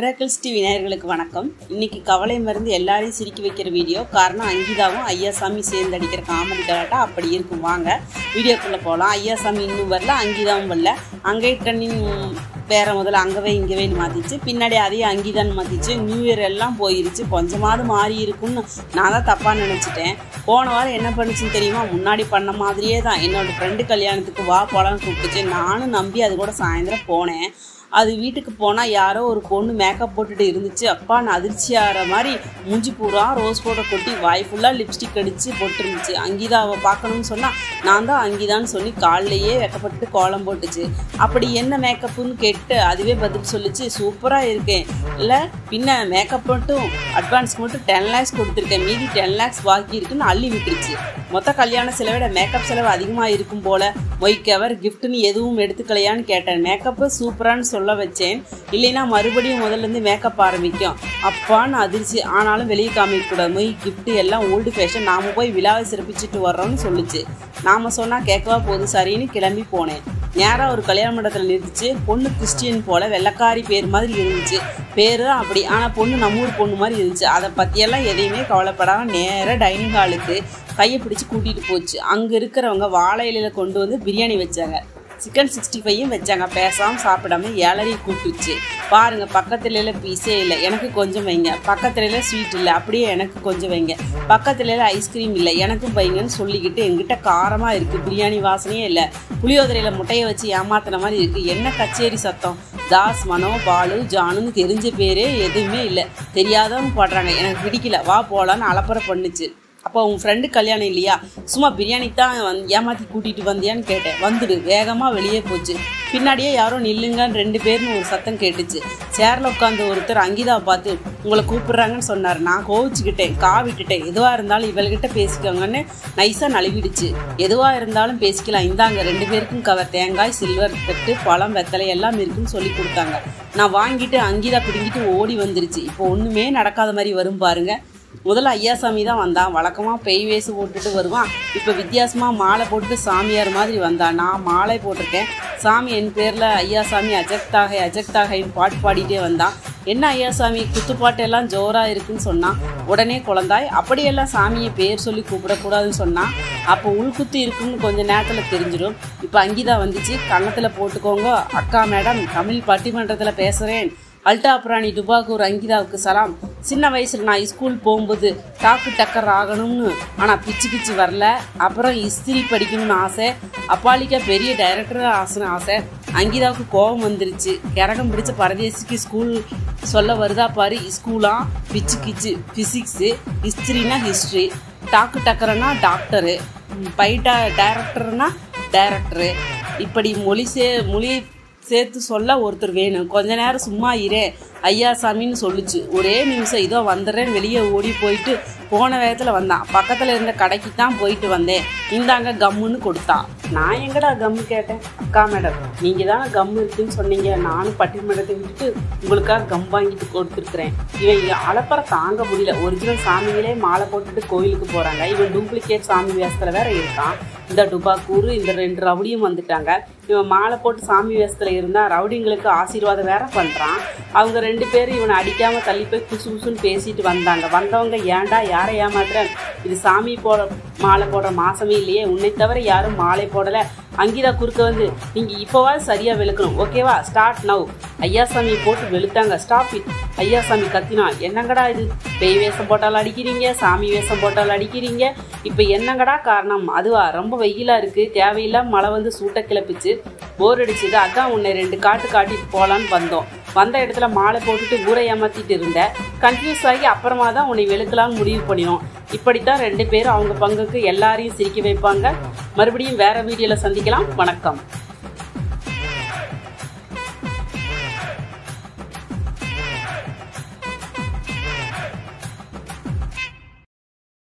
miracles TV நேயர்களுக்கு வணக்கம் இன்னைக்கு கவலை மருந்து எல்லாரையும் சிரிக்க வைக்கிற வீடியோ காரணம் அங்கிதாவும் ஐயாசாமி சேர்ந்து அடிக்கிற காமெடி கலாட்டா அப்படி இருக்கும் வாங்க வீடியோக்குள்ளே போகலாம் ஐயாசாமி இன்னும் வரல அங்கிதாவும் வரல அங்கே கண்ணின் வேற முதல்ல அங்கவே இங்கவேன்னு மாற்றிச்சு பின்னாடி அதையும் அங்கிதான் மாற்றிச்சு நியூ இயர் எல்லாம் போயிருச்சு கொஞ்சமாவது மாறி இருக்கும்னு நான் தான் தப்பாக நினச்சிட்டேன் போன வாரம் என்ன பண்ணுச்சுன்னு தெரியுமா முன்னாடி பண்ண மாதிரியே தான் என்னோட ஃப்ரெண்டு கல்யாணத்துக்கு வா போலான்னு கூப்பிட்டுச்சு நானும் நம்பி அது கூட சாயந்தரம் போனேன் அது வீட்டுக்கு போனால் யாரோ ஒரு பொண்ணு மேக்கப் போட்டுட்டு இருந்துச்சு அப்பா நான் அதிர்ச்சி ஆகிற மாதிரி மூஞ்சி பூரா ரோஸ் பவுடர் கொட்டி வாய் ஃபுல்லாக லிப்ஸ்டிக் அடித்து போட்டுருந்துச்சு அங்கிதாவை பார்க்கணும்னு சொன்னால் நான் தான் அங்கிதான்னு சொல்லி காலையே வெக்கப்பட்டு கோலம் போட்டுச்சு அப்படி என்ன மேக்கப்புன்னு கேட்டு அதுவே பதில் சொல்லிச்சு சூப்பராக இருக்கேன் இல்லை பின்ன மேக்கப் மட்டும் அட்வான்ஸ்க்கு மட்டும் டென் லேக்ஸ் கொடுத்துருக்கேன் மீதி டென் லேக்ஸ் பாக்கி இருக்குன்னு அள்ளி விட்டுருச்சு மொத்த கல்யாண செலவை விட மேக்கப் செலவு அதிகமாக இருக்கும் போல மொய்க்கவர் கிஃப்ட்னு எதுவும் எடுத்துக்கலையான்னு கேட்டேன் மேக்கப்பு சூப்பரான்னு சொல்ல வச்சேன் இல்லைன்னா மறுபடியும் முதல்ல இருந்து மேக்கப் ஆரம்பிக்கும் அப்பான்னு அதிர்ச்சி ஆனாலும் வெளியே காமிக்கக்கூடாது மொய் gift எல்லாம் ஓல்டு ஃபேஷன் நாம போய் விழாவை சிறப்பிச்சுட்டு வர்றோம்னு சொல்லுச்சு நாம சொன்னால் கேட்கவா போதும் சரின்னு கிளம்பி போனேன் நேராக ஒரு கல்யாண மண்டபத்தில் நிறுத்திச்சு பொண்ணு கிறிஸ்டியன் போல வெள்ளக்காரி பேர் மாதிரி இருந்துச்சு பேர் தான் அப்படி ஆனால் பொண்ணு நம்ம ஊர் பொண்ணு மாதிரி இருந்துச்சு அதை பற்றியெல்லாம் எதையுமே கவலைப்படாமல் நேராக டைனிங் ஹாலுக்கு கையை பிடிச்சி கூட்டிகிட்டு போச்சு அங்கே இருக்கிறவங்க வாழை இலையில கொண்டு வந்து பிரியாணி வச்சாங்க சிக்கன் சிக்ஸ்டி ஃபைவும் வச்சாங்க பேசாமல் சாப்பிடாம ஏலரி கூப்பிட்டுச்சு பாருங்க பக்கத்துல பீஸே இல்லை எனக்கு கொஞ்சம் வைங்க பக்கத்துல ஸ்வீட் இல்லை அப்படியே எனக்கு கொஞ்சம் வைங்க பக்கத்துல ஐஸ்கிரீம் இல்லை எனக்கும் வைங்கன்னு சொல்லிக்கிட்டு எங்கிட்ட காரமாக இருக்குது பிரியாணி வாசனையே இல்லை புளியோதரையில் முட்டையை வச்சு ஏமாத்துன மாதிரி இருக்குது என்ன கச்சேரி சத்தம் தாஸ் மனோ பாலு ஜானுன்னு தெரிஞ்ச பேரே எதுவுமே இல்லை தெரியாதவங்க பாடுறாங்க எனக்கு பிடிக்கல வா போகலான்னு அலப்பறை பண்ணுச்சு அப்போ உன் ஃப்ரெண்டு கல்யாணம் இல்லையா சும்மா பிரியாணி தான் வந் ஏமாற்றி கூட்டிகிட்டு வந்தியான்னு கேட்டேன் வந்துடு வேகமாக வெளியே போச்சு பின்னாடியே யாரோ நில்லுங்கன்னு ரெண்டு பேர்னு ஒரு சத்தம் கேட்டுச்சு சேரில் உட்காந்து ஒருத்தர் அங்கிதா பார்த்து உங்களை கூப்பிடுறாங்கன்னு சொன்னார் நான் கோவிச்சுக்கிட்டேன் கா விட்டுட்டேன் எதுவாக இருந்தாலும் இவள்கிட்ட பேசிக்கோங்கன்னு நைஸாக நழுவிடுச்சு எதுவாக இருந்தாலும் பேசிக்கலாம் இந்தாங்க ரெண்டு பேருக்கும் கவர் தேங்காய் சில்வர் தட்டு பழம் வெத்தலை எல்லாம் இருக்குன்னு சொல்லி கொடுத்தாங்க நான் வாங்கிட்டு அங்கிதா பிடுங்கிட்டு ஓடி வந்துருச்சு இப்போ ஒன்றுமே நடக்காத மாதிரி வரும் பாருங்க முதல்ல ஐயாசாமி தான் வந்தான் வழக்கமாக பெய் வேசு போட்டுட்டு வருவான் இப்போ வித்தியாசமாக மாலை போட்டுட்டு சாமியார் மாதிரி வந்தான் நான் மாலை போட்டிருக்கேன் சாமி என் பேரில் ஐயாசாமி அஜக்தாகை அஜக்தாகைன்னு பாட்டு பாடிட்டே வந்தான் என்ன ஐயாசாமி குத்துப்பாட்டெல்லாம் ஜோராக இருக்குன்னு சொன்னான் உடனே குழந்தாய் அப்படியெல்லாம் சாமியை பேர் சொல்லி கூப்பிடக்கூடாதுன்னு சொன்னான் அப்போ உள்குத்து இருக்குன்னு கொஞ்சம் நேரத்தில் தெரிஞ்சிடும் இப்போ அங்கிதான் வந்துச்சு கன்னத்தில் போட்டுக்கோங்க அக்கா மேடம் தமிழ் பட்டிமன்றத்தில் பேசுகிறேன் அல்டா பிராணி டுபாகூர் அங்கிதாவுக்கு சலாம் சின்ன வயசில் நான் ஸ்கூல் போகும்போது டாக்கு டக்கர் ஆகணும்னு ஆனால் பிச்சு பிச்சு வரல அப்புறம் இஸ்திரி படிக்கணும்னு ஆசை அப்பாலிக்கா பெரிய டைரக்டர் ஆசன ஆசை அங்கிதாவுக்கு கோபம் வந்துருச்சு கரகம் பிடிச்ச பரதேசிக்கு ஸ்கூல் சொல்ல வருதா பாரு ஸ்கூலாம் பிச்சு கிச்சு ஃபிசிக்ஸு ஹிஸ்ட்ரினா ஹிஸ்ட்ரி டாக்கு டக்கர்னா டாக்டரு பைட்டா டைரக்டர்னா டைரக்டரு இப்படி மொழி சே மொழி சேர்த்து சொல்ல ஒருத்தர் வேணும் கொஞ்ச நேரம் சும்மா இரே ஐயா சாமின்னு சொல்லுச்சு ஒரே நிமிஷம் இதோ வந்துடுறேன்னு வெளியே ஓடி போயிட்டு போன வேகத்தில் வந்தான் பக்கத்தில் இருந்த கடைக்கு தான் போயிட்டு வந்தேன் இந்தாங்க கம்முன்னு கொடுத்தான் நான் எங்கடா கம்மு கேட்டேன் அக்கா மேடம் நீங்கள் தானே கம்மு இருக்குன்னு சொன்னீங்க நானும் பட்டிமன்றத்தை விட்டுட்டு உங்களுக்காக கம் வாங்கிட்டு கொடுத்துருக்குறேன் இவன் அலப்பறை தாங்க முடியல ஒரிஜினல் சாமிங்களே மாலை போட்டுட்டு கோயிலுக்கு போகிறாங்க இவன் டூப்ளிகேட் சாமி வேஷத்தில் வேற இருக்கான் இந்த டுபாக்கூர் இந்த ரெண்டு ரவுடியும் வந்துட்டாங்க இவன் மாலை போட்டு சாமி வேஷத்தில் இருந்தால் ரவுடிங்களுக்கு ஆசீர்வாதம் வேற பண்ணுறான் அவங்க ரெண்டு பேரும் இவனை அடிக்காமல் தள்ளி போய் குசு குசுன்னு பேசிட்டு வந்தாங்க வந்தவங்க ஏன்டா யாரை ஏமாத்துற இது சாமி போட மாலை போடுற மாசமே இல்லையே உன்னை தவிர யாரும் மாலை போடலை அங்கிதா குறுக்க வந்து நீங்கள் இப்போவாது சரியாக வெளுக்கணும் ஓகேவா ஸ்டார்ட் நவ் ஐயாசாமி போட்டு வெளுத்தாங்க ஸ்டாப் இட் ஐயாசாமி கத்தினா என்னங்கடா இது பேய் வேஷம் போட்டால் அடிக்கிறீங்க சாமி வேஷம் போட்டால் அடிக்கிறீங்க இப்போ என்னங்கடா காரணம் அதுவா ரொம்ப வெயிலாக இருக்குது தேவையில்லாம மழை வந்து சூட்டை கிளப்பிச்சு போர் அடிச்சுது அதான் உன்னை ரெண்டு காட்டு காட்டிட்டு போகலான்னு வந்தோம் வந்த இடத்துல மாலை போட்டுட்டு ஊரை ஏமாத்திட்டு இருந்த கன்ஃபியூஸ் ஆகி அப்புறமா தான் உன்னை வெளுக்கலாம்னு முடிவு பண்ணினோம் இப்படித்தான் ரெண்டு பேரும் அவங்க பங்குக்கு எல்லாரையும் சிரிக்க வைப்பாங்க மறுபடியும் வேற வீடியோவில் சந்திக்கலாம் வணக்கம்